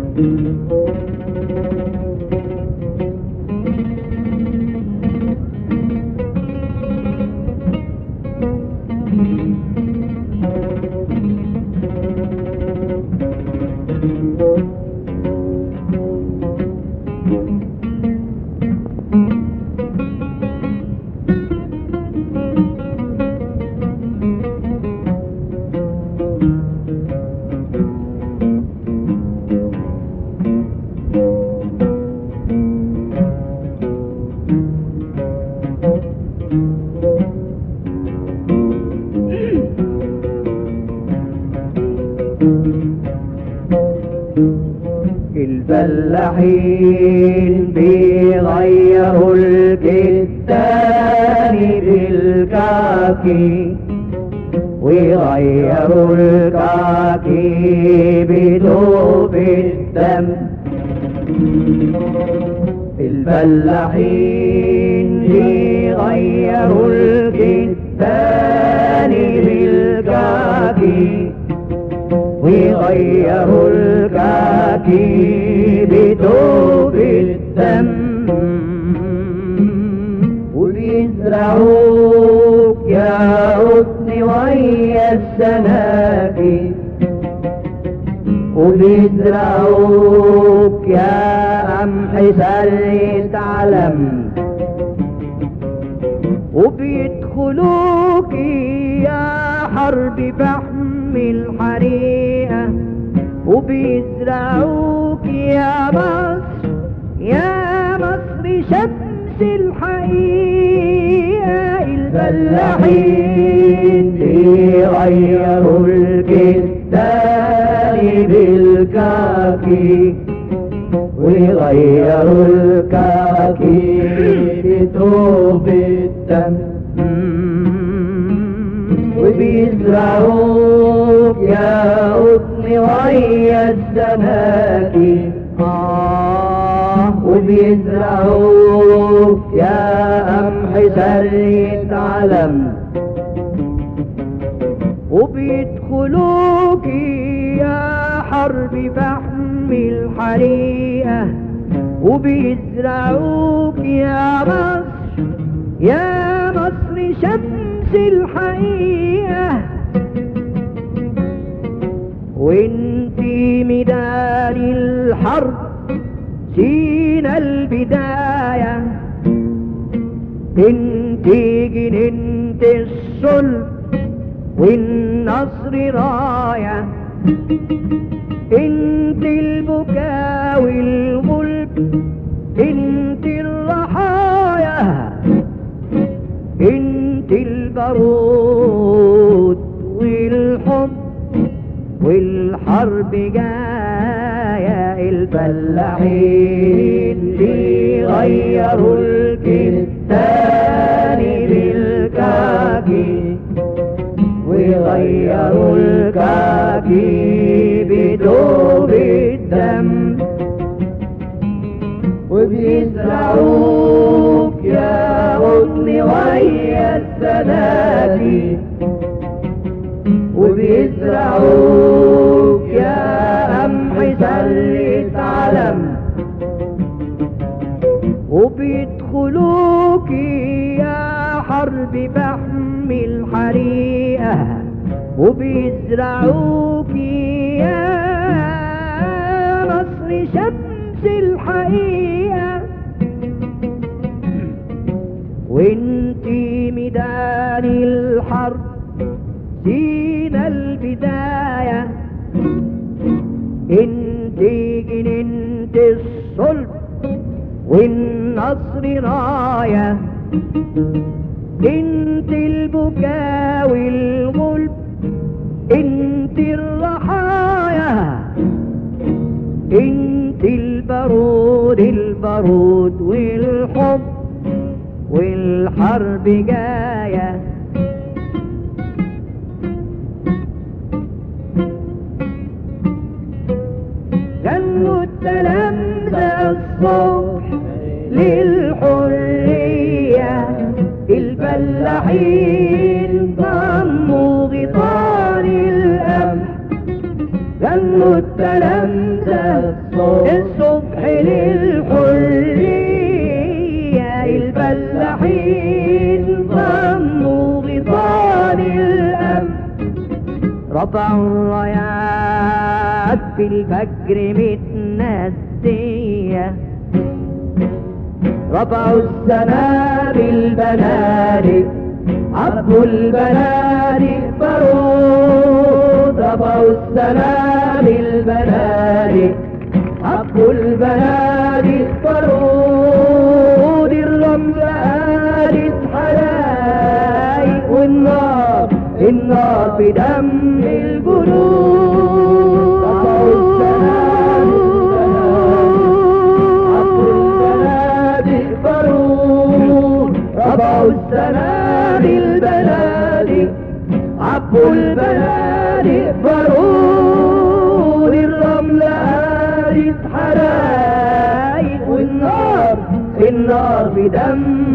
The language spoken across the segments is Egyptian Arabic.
الفلاحين بيغيروا الكتان بالكاكي ويغيروا الكاكي بدوب الدم الفلاحين بيغيروا الكتان بالكاكي ويغيروا الكاكي بدوب الدم وبيزرعوك يا حسن ويا السنابل وبيزرعوك يا قمح سرية علم وبيدخلوك يا حرب فحم الحريقة وبيزرعوك يا مصر يا مصر شمس الحقيقة الفلاحين بيغيروا الكتان بالكاكي ويغيروا الكاكي بثوب الدم وبيزرعوك يا قطن ويا السماكي آه وبيزرعوك يا قمح سرية علم وبيدخلوك يا حرب فحم الحريقة وبيزرعوك يا مصر يا مصر شمس الحقيقة وانتي ميدان الحرب سينا البداية انتي جننت الصلب والنصر راية انت البكاء والغلب انت الرحايا انت البارود والحب والحرب جاية الفلاحين بيغيروا الكتان بالكاكي ويغيروا الكاكي بدوب الدم وبيزرعوك يا غصن ويا السناتي وبيزرعوك يا قمح سرة علم وبيدخلوك يا حرب فحم الحريقة وبيزرعوك يا مصر شمس الحقيقة وانتي ميدان الحرب سينا البداية انتي جننت الصلب والنصر راية انت البكاء والغلب انت الرحايا انت البارود البارود والحب والحرب جايه غنوا التلامذة الصبح للحرية الفلاحين ضموا غطار القمح غنوا غنوا التلامذة الصبح للحرية الفلاحين ضموا غطان الأمن رفعوا الرايات في الفجر متنسية رفعوا السنابل بنادق عبوا البنادق بارود رفعوا السنابل بنادق عبوا البنادق بارود الرمل قالت حلايق والنار النار في دم الجنود رفعوا السنابل بارود رفعوا السنابل بنادق عبوا البنادق بارود الرمل قالت حرايق والنار النار في دم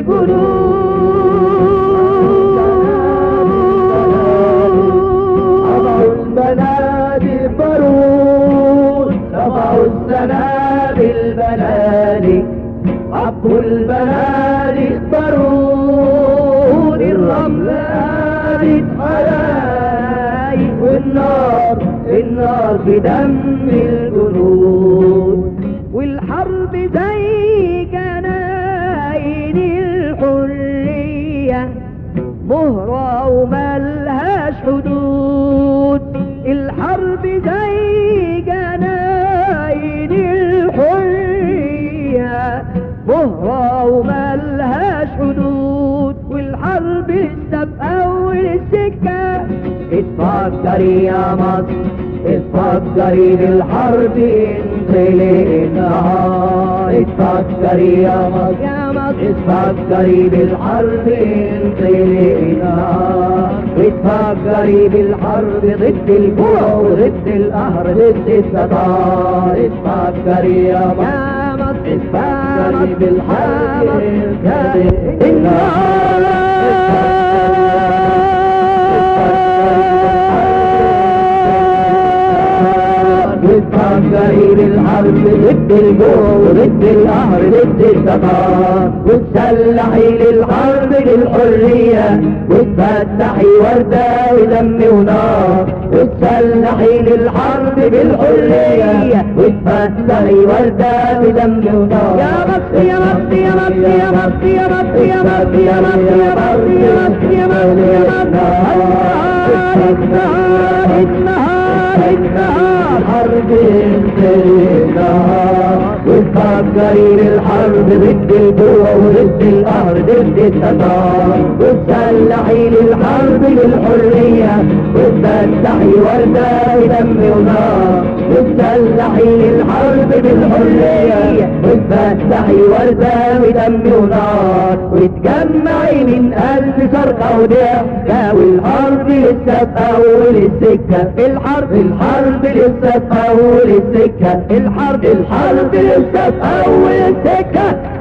الجنود رفعوا البنادق بارود رفعوا السنابل بنادق عبوا البنادق بارود الرمل قالت حلايق والنار النار في دم الجنود والحرب زي جناين الحرية مهرة وملهاش حدود الحرب زي جناين الحرية مهرة وملهاش حدود والحرب لسه بأول السكة اتفكري يا مصر اتفكري بالحرب انزلي النهار اتفكري يا مصر يا مصر اتفكري بالحرب انزلي النهار اتفكري بالحرب ضد الجوع وضد القهر ضد الستار اتفكري يا مصر يا مصر اتفكري بالحرب انزلي تفكري بالحرب ضد الجوع وضد القهر ضد الستار وتسلحي للحرب للحرية وتفتحي وردة ودم ونار وتسلحي للحرب بالحرية وتفتحي وردة ودم ونار يا مصر يا مصر يا مصر يا مصر يا مصر يا مصر يا مصر يا مصر يا مصر يا مصر يا مصر النهار النهار النهار حرب انتهينا وتفكري بالحرب ضد الجوع وضد القهر ضد التتار وتسلحي للحرب للحرية وتفتحي وردة ودم ونار وتسلحي للحرب بالحرية وتفتحي وردة ودم ونار وتجمعي من ألف صرخة وضحكة والحرب لسه في أول السكة الحرب الحرب لسه في أول السكة الحرب الحرب لسه في أول السكة